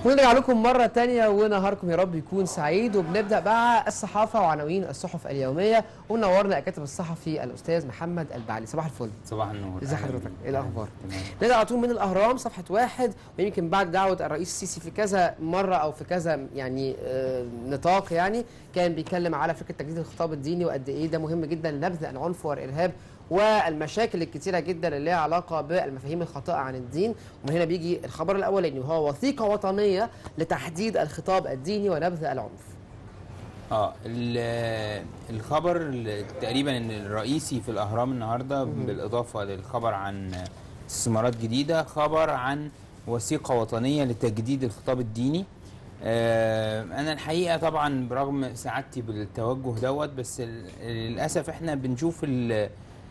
ونرجع لكم مرة تانية ونهاركم يا رب يكون سعيد وبنبدأ بقى الصحافة وعناوين الصحف اليومية ونورنا الكاتب الصحفي الأستاذ محمد البعلي صباح الفل صباح النور ازي أهلاً حضرتك؟ بيك. ايه الأخبار؟ تمام. نرجع على طول من الأهرام صفحة واحد ويمكن بعد دعوة الرئيس السيسي في كذا مرة أو في كذا يعني آه نطاق يعني كان بيتكلم على فكرة تجديد الخطاب الديني وقد إيه ده مهم جدا لنبذ العنف والإرهاب والمشاكل الكتيرة جدا اللي لها علاقة بالمفاهيم الخاطئة عن الدين ومن هنا بيجي الخبر الأول إنه هو وثيقة وطنية لتحديد الخطاب الديني ونبذ العنف اه ال- الخبر ال- تقريبا إن الرئيسي في الاهرام النهارده بالاضافه للخبر عن استثمارات جديده خبر عن وثيقه وطنيه لتجديد الخطاب الديني آه انا الحقيقه طبعا برغم سعادتي بالتوجه دوت بس ال- للاسف احنا بنشوف ال-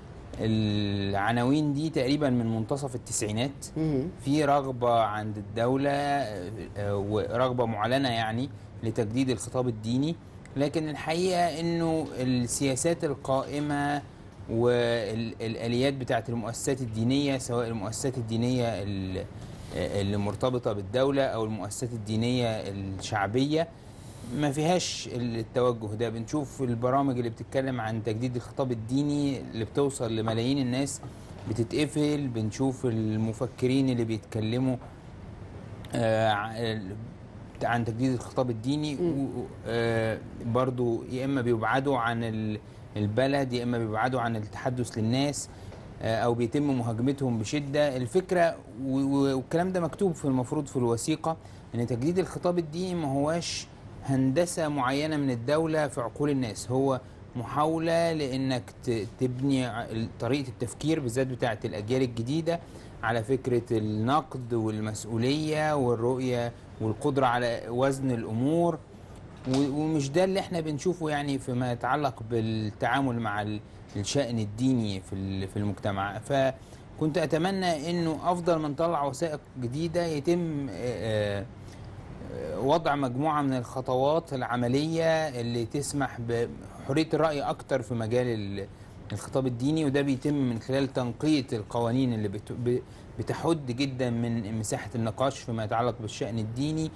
العناوين دي تقريبا من منتصف التسعينات في رغبة عند الدولة آه، آه، ورغبة معلنة يعني لتجديد الخطاب الديني لكن الحقيقة انه السياسات القائمة والآليات بتاعت المؤسسات الدينية سواء المؤسسات الدينية ال- آه، اللي مرتبطة بالدولة أو المؤسسات الدينية الشعبية ما فيهاش التوجه ده بنشوف البرامج اللي بتتكلم عن تجديد الخطاب الديني اللي بتوصل لملايين الناس بتتقفل بنشوف المفكرين اللي بيتكلموا آه، ع- عن تجديد الخطاب الديني و- و- آه، برضو يا اما بيبعدوا عن ال- البلد يا اما بيبعدوا عن التحدث للناس آه، او بيتم مهاجمتهم بشده الفكره و- و- والكلام ده مكتوب في المفروض في الوثيقه ان تجديد الخطاب الديني ما هواش هندسه معينه من الدوله في عقول الناس هو محاوله لانك ت- تبني ع- طريقه التفكير بالذات بتاعه الاجيال الجديده على فكره النقد والمسؤوليه والرؤيه والقدره على وزن الامور و- ومش ده اللي احنا بنشوفه يعني فيما يتعلق بالتعامل مع ال- الشأن الديني في ال- في المجتمع فكنت اتمنى انه افضل من طلع وثائق جديده يتم آه، آه، وضع مجموعه من الخطوات العمليه اللي تسمح بحريه الراي اكتر في مجال ال- الخطاب الديني وده بيتم من خلال تنقية القوانين اللي بت- ب- بتحد جدا من مساحة النقاش فيما يتعلق بالشأن الديني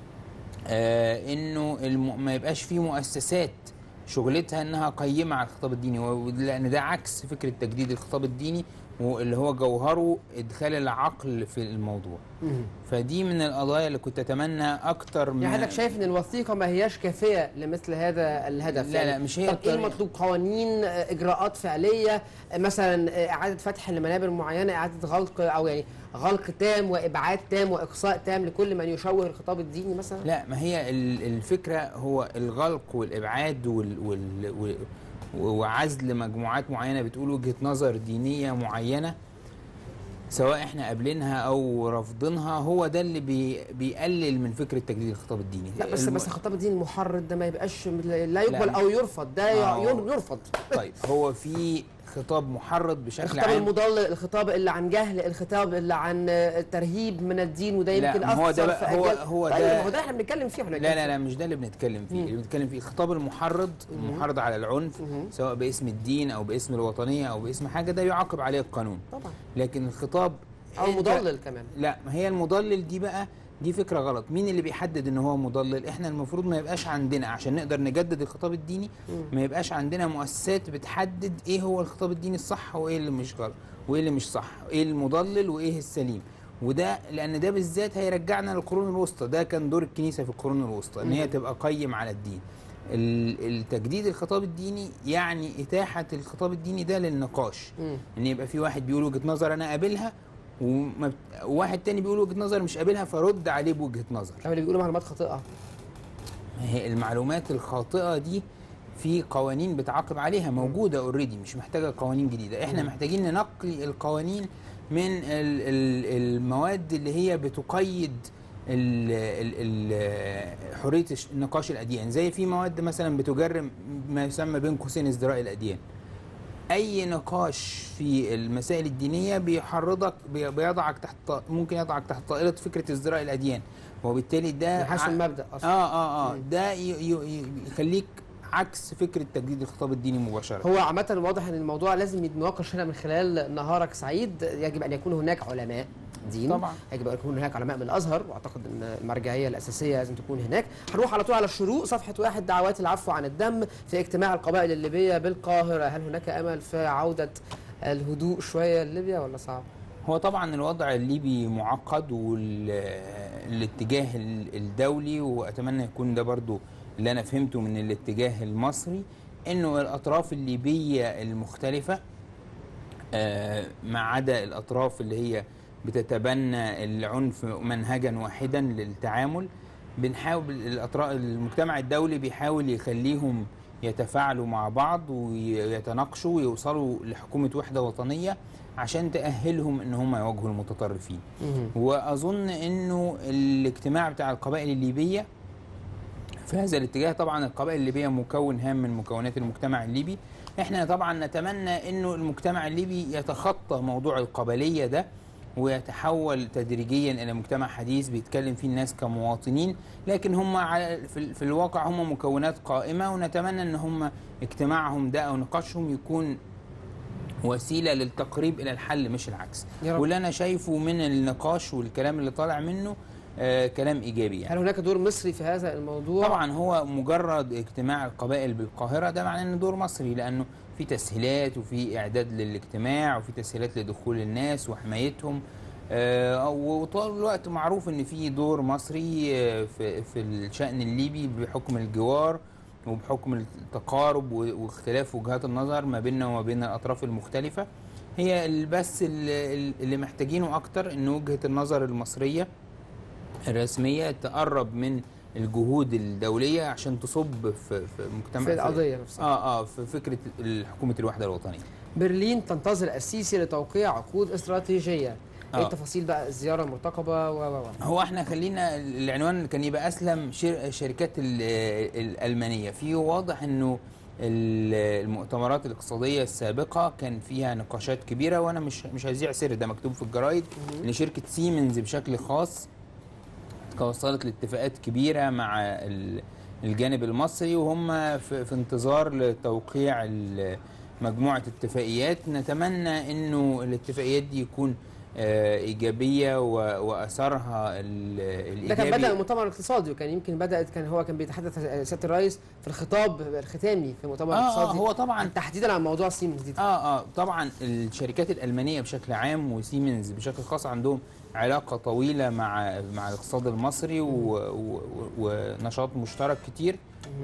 آه انه الم... ما يبقاش في مؤسسات شغلتها انها قيمه على الخطاب الديني و- لان ده عكس فكره تجديد الخطاب الديني واللي هو جوهره ادخال العقل في الموضوع فدي من القضايا اللي كنت اتمنى اكتر من يعني حضرتك شايف ان الوثيقه ما هياش كافيه لمثل هذا الهدف لا، يعني لا، مش هي طب ايه الطريقة. المطلوب قوانين آه، اجراءات فعليه آه، مثلا آه، اعاده فتح لمنابر معينه اعاده غلق او يعني غلق تام وابعاد تام واقصاء تام لكل من يشوه الخطاب الديني مثلا لا ما هي ال- الفكرة هو الغلق والإبعاد وال وال وال وعزل مجموعات معينة بتقول وجهة نظر دينية معينة سواء احنا قابلينها او رافضينها هو ده اللي بي بيقلل من فكرة تجديد الخطاب الديني لا بس الم- بس الخطاب الديني المحرض ده ما يبقاش لا يقبل لا. او يرفض ده آه، ي- هو- يرفض طيب هو في خطاب محرض بشكل الخطاب عام المضلل الخطاب اللي عن جهل الخطاب اللي عن آه، ترهيب من الدين وده لا، يمكن ما هو ده اثر بقى- في هو- أجيال. هو طيب ده- ما هو ده احنا بنتكلم فيه احنا لا لا لا مش ده اللي بنتكلم فيه مم. اللي بنتكلم فيه الخطاب المحرض المحرض على العنف مم. سواء باسم الدين او باسم الوطنيه او باسم حاجه ده يعاقب عليه القانون طبعا لكن الخطاب او أنت- مضلل كمان لا ما هي المضلل دي بقى دي فكره غلط مين اللي بيحدد ان هو مضلل احنا المفروض ما يبقاش عندنا عشان نقدر نجدد الخطاب الديني مم. ما يبقاش عندنا مؤسسات بتحدد ايه هو الخطاب الديني الصح وايه اللي مش غلط وايه اللي مش صح ايه المضلل وايه السليم وده لان ده بالذات هيرجعنا للقرون الوسطى ده كان دور الكنيسه في القرون الوسطى ان هي مم. تبقى قيم على الدين ال- التجديد الخطاب الديني يعني اتاحه الخطاب الديني ده للنقاش مم. ان يبقى في واحد بيقول وجهه نظر انا قابلها وما بت- وواحد تاني بيقول وجهه نظر مش قابلها فرد عليه بوجهه نظر او اللي بيقولوا معلومات خاطئه ما هي المعلومات الخاطئه دي في قوانين بتعاقب عليها موجوده اوريدي مش محتاجه قوانين جديده احنا مم. محتاجين ننقي القوانين من ال- ال- المواد اللي هي بتقيد ال- ال- ال- حريه الش- نقاش الاديان زي في مواد مثلا بتجرم ما يسمى بين قوسين ازدراء الاديان اي نقاش في المسائل الدينيه بيحرضك بي- بيضعك تحت ط- ممكن يضعك تحت طائله فكره ازدراء الاديان وبالتالي ده من حيث ع- المبدا اصلا اه اه اه مم. ده ي- ي- ي- يخليك عكس فكره تجديد الخطاب الديني مباشره هو عامة واضح ان الموضوع لازم يتناقش هنا من خلال نهارك سعيد يجب ان يكون هناك علماء الدين طبعا يجب ان يكون هناك علماء من الازهر واعتقد ان المرجعيه الاساسيه لازم تكون هناك هنروح على طول على الشروق صفحه واحد دعوات العفو عن الدم في اجتماع القبائل الليبيه بالقاهره هل هناك امل في عوده الهدوء شويه لليبيا ولا صعب؟ هو طبعا الوضع الليبي معقد والاتجاه الدولي واتمنى يكون ده برضو اللي انا فهمته من الاتجاه المصري انه الاطراف الليبيه المختلفه آه، ما عدا الاطراف اللي هي بتتبنى العنف منهجا واحدا للتعامل بنحاول الاطراف المجتمع الدولي بيحاول يخليهم يتفاعلوا مع بعض ويتناقشوا ويوصلوا لحكومه وحده وطنيه عشان تأهلهم ان هم يواجهوا المتطرفين واظن انه الاجتماع بتاع القبائل الليبيه في هذا الاتجاه طبعا القبائل الليبيه مكون هام من مكونات المجتمع الليبي احنا طبعا نتمنى انه المجتمع الليبي يتخطى موضوع القبليه ده ويتحول تدريجيا الى مجتمع حديث بيتكلم فيه الناس كمواطنين لكن هم على في, في الواقع هم مكونات قائمه ونتمنى ان هم اجتماعهم ده او نقاشهم يكون وسيله للتقريب الى الحل مش العكس يا رب. واللي انا شايفه من النقاش والكلام اللي طالع منه آه كلام ايجابي يعني هل هناك دور مصري في هذا الموضوع؟ طبعا هو مجرد اجتماع القبائل بالقاهره ده معناه انه دور مصري لانه في تسهيلات وفي اعداد للاجتماع وفي تسهيلات لدخول الناس وحمايتهم آه وطول الوقت معروف ان في دور مصري آه، في في الشان الليبي بحكم الجوار وبحكم التقارب و- واختلاف وجهات النظر ما بيننا وما بين الاطراف المختلفه هي ال- بس ال- اللي محتاجينه اكتر ان وجهه النظر المصريه الرسميه تقرب من الجهود الدوليه عشان تصب في في مجتمع في القضيه نفسها اه اه في فكره حكومه الوحده الوطنيه برلين تنتظر السيسي لتوقيع عقود استراتيجيه ايه آه. تفاصيل بقى الزياره المرتقبه و و و هو احنا خلينا العنوان كان يبقى اسلم شر شركات ال- الالمانيه في واضح انه ال- المؤتمرات الاقتصاديه السابقه كان فيها نقاشات كبيره وانا مش مش هذيع سر ده مكتوب في الجرايد ان شركه سيمنز بشكل خاص توصلت لاتفاقات كبيره مع ال- الجانب المصري وهم في, في انتظار لتوقيع ال- مجموعه اتفاقيات نتمنى انه الاتفاقيات دي يكون آه، ايجابيه و- واثرها ال- ده كان الايجابي بدا المؤتمر الاقتصادي وكان يمكن بدات كان هو كان بيتحدث سياده الرئيس في الخطاب الختامي في المؤتمر اه اه الاقتصادي هو طبعا عن تحديدا عن موضوع سيمنز دي اه اه طبعا الشركات الالمانيه بشكل عام وسيمنز بشكل خاص عندهم علاقه طويله مع مع الاقتصاد المصري و- و- و- ونشاط مشترك كتير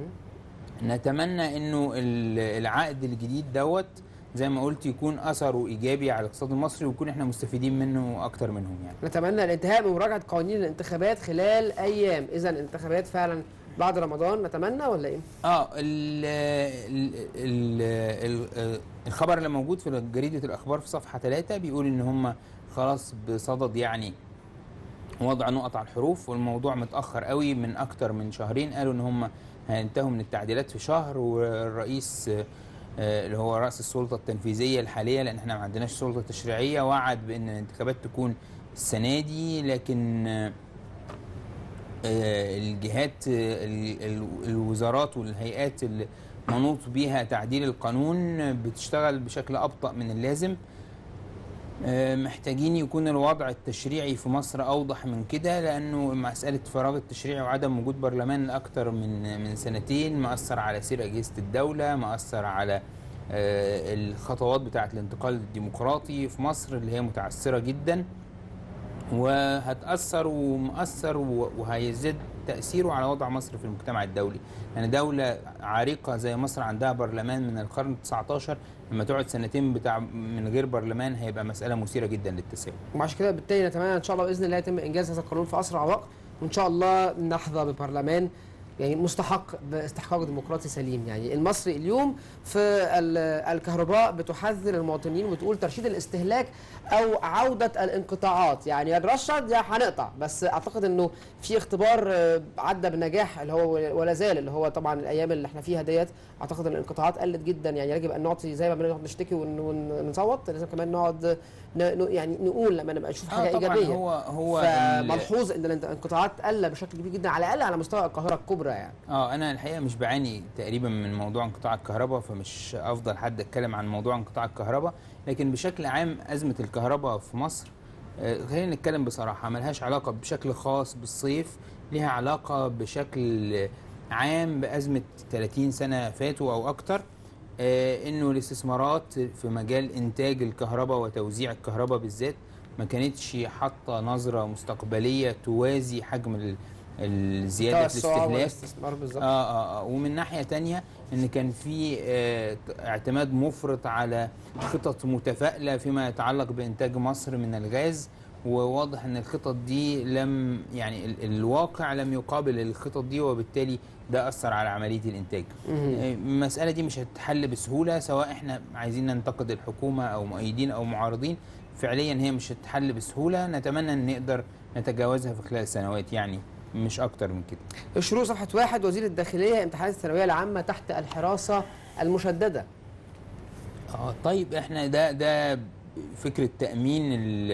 مهم. نتمنى انه ال- العقد الجديد دوت زي ما قلت يكون اثره ايجابي على الاقتصاد المصري ويكون احنا مستفيدين منه اكتر منهم يعني نتمنى الانتهاء من مراجعه قوانين الانتخابات خلال ايام اذا الانتخابات فعلا بعد رمضان نتمنى ولا ايه؟ اه ال ال ال ال الخبر اللي موجود في جريده الاخبار في صفحه 3 بيقول ان هم خلاص بصدد يعني وضع نقط على الحروف والموضوع متاخر قوي من اكتر من شهرين قالوا ان هم هينتهوا من التعديلات في شهر والرئيس آه، اللي هو راس السلطه التنفيذيه الحاليه لان احنا ما عندناش سلطه تشريعيه وعد بان الانتخابات تكون السنه دي لكن آه، آه، الجهات آه، ال- ال- الوزارات والهيئات اللي منوط بيها تعديل القانون بتشتغل بشكل ابطا من اللازم آه، محتاجين يكون الوضع التشريعي في مصر اوضح من كده لانه مساله فراغ التشريعي وعدم وجود برلمان اكتر من من سنتين مأثر على سير اجهزه الدوله مأثر على آه، الخطوات بتاعه الانتقال الديمقراطي في مصر اللي هي متعثره جدا وهتأثر ومؤثر و- وهيزيد تأثيره على وضع مصر في المجتمع الدولي يعني دولة عريقة زي مصر عندها برلمان من القرن 19 لما تقعد سنتين بتاع من غير برلمان هيبقى مسألة مثيرة جدا للتساؤل وعشان كده بالتالي نتمنى ان شاء الله باذن الله يتم انجاز هذا القانون في اسرع وقت وان شاء الله نحظى ببرلمان يعني مستحق باستحقاق ديمقراطي سليم يعني المصري اليوم في ال- الكهرباء بتحذر المواطنين وتقول ترشيد الاستهلاك او عوده الانقطاعات يعني يا نرشد يا هنقطع بس اعتقد انه في اختبار آه، عدى بنجاح اللي هو ولا زال اللي هو طبعا الايام اللي احنا فيها ديت اعتقد ان الانقطاعات قلت جدا يعني يجب ان نعطي زي ما بنقعد نشتكي ون- ون- ونصوت لازم كمان نقعد ن- ن- يعني نقول لما نبقى نشوف حاجه آه طبعا ايجابيه هو هو ال- فملحوظ ان الانقطاعات قل بشكل كبير جدا على الاقل على مستوى القاهره الكبرى يعني اه انا الحقيقه مش بعاني تقريبا من موضوع انقطاع الكهرباء فمش افضل حد اتكلم عن موضوع انقطاع الكهرباء لكن بشكل عام ازمه الكهرباء في مصر آه، خلينا نتكلم بصراحه ملهاش علاقه بشكل خاص بالصيف ليها علاقه بشكل عام بازمه 30 سنه فاتوا او اكتر آه، انه الاستثمارات في مجال انتاج الكهرباء وتوزيع الكهرباء بالذات ما كانتش حاطه نظره مستقبليه توازي حجم ال- ال- زياده التوسع الاستهلاك والاستثمار بالظبط اه اه اه ومن ناحيه تانية ان كان في آه اعتماد مفرط على خطط متفائله فيما يتعلق بانتاج مصر من الغاز وواضح ان الخطط دي لم يعني ال الواقع لم يقابل الخطط دي وبالتالي ده اثر على عمليه الانتاج مهم. آه، المساله دي مش هتتحل بسهوله سواء احنا عايزين ننتقد الحكومه او مؤيدين او معارضين فعليا هي مش هتتحل بسهوله نتمنى ان نقدر نتجاوزها في خلال سنوات يعني مش اكتر من كده الشروق صفحة واحد وزير الداخلية امتحانات الثانوية العامة تحت الحراسة المشددة اه طيب احنا ده ده فكره تامين ال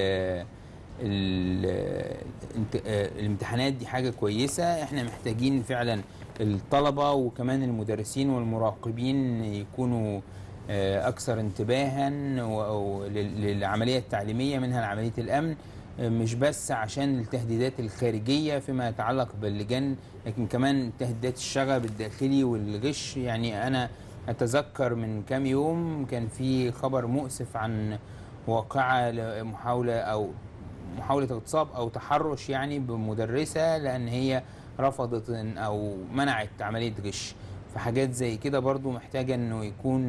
ال الانت- آه، الامتحانات دي حاجه كويسه احنا محتاجين فعلا الطلبه وكمان المدرسين والمراقبين يكونوا آه، اكثر انتباها و- و- لل- للعمليه التعليميه منها عمليه الامن آه، مش بس عشان التهديدات الخارجيه فيما يتعلق باللجان لكن كمان تهديدات الشغب الداخلي والغش يعني انا اتذكر من كام يوم كان في خبر مؤسف عن واقعه لمحاوله او محاوله اغتصاب او تحرش يعني بمدرسه لان هي رفضت إن- او منعت عمليه غش فحاجات زي كده برضو محتاجه انه يكون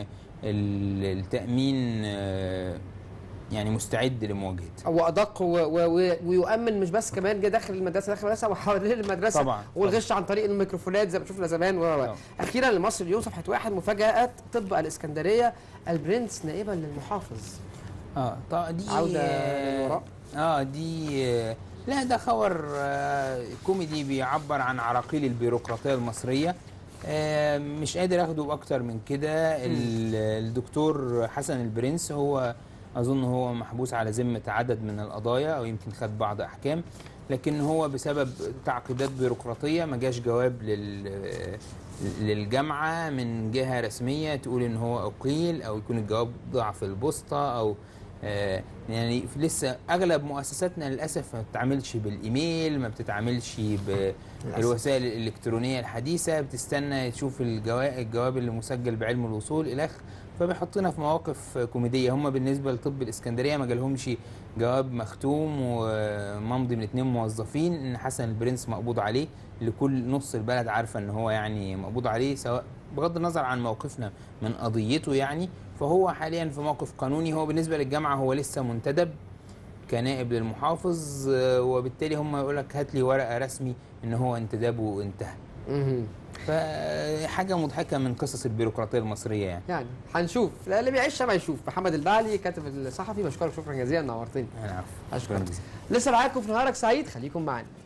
ال- التامين آه، يعني مستعد لمواجهتها وادق و- و- و- ويؤمن مش بس كمان جه داخل المدرسه داخل المدرسه وحوالين المدرسه طبعا والغش عن طريق الميكروفونات زي ما شفنا زمان و- و- طبعاً. اخيرا لمصر اليوم صفحه واحد مفاجات طب الاسكندريه البرنس نائبا للمحافظ اه طب دي عودة آه، للوراء. اه دي آه، لا ده خبر آه كوميدي بيعبر عن عراقيل البيروقراطيه المصريه آه مش قادر اخده باكتر من كده ال- الدكتور حسن البرنس هو اظن هو محبوس على ذمه عدد من القضايا او يمكن خد بعض احكام لكن هو بسبب تعقيدات بيروقراطيه ما جاش جواب لل للجامعه من جهه رسميه تقول ان هو اقيل او يكون الجواب ضاع في البوسطه او آه، يعني في لسه اغلب مؤسساتنا للاسف ما بتتعاملش بالايميل ما بتتعاملش بالوسائل الالكترونيه الحديثه بتستنى تشوف الجواب الجواب اللي مسجل بعلم الوصول الخ فبيحطنا في مواقف كوميديه هم بالنسبه لطب الاسكندريه ما جالهمش جواب مختوم وممضي من اتنين موظفين ان حسن البرنس مقبوض عليه لكل نص البلد عارفه ان هو يعني مقبوض عليه سواء بغض النظر عن موقفنا من قضيته يعني فهو حاليا في موقف قانوني هو بالنسبه للجامعه هو لسه منتدب كنائب للمحافظ آه، وبالتالي هم يقول لك هات لي ورقه رسمي ان هو انتدابه انتهى مهم. فحاجه مضحكه من قصص البيروقراطيه المصريه يعني يعني هنشوف لا اللي بيعيش ما يشوف محمد البعلي كاتب الصحفي بشكرك شكرا جزيلا نورتني انا عارف اشكرك شكراً جزيلاً. لسه معاكم في نهارك سعيد خليكم معانا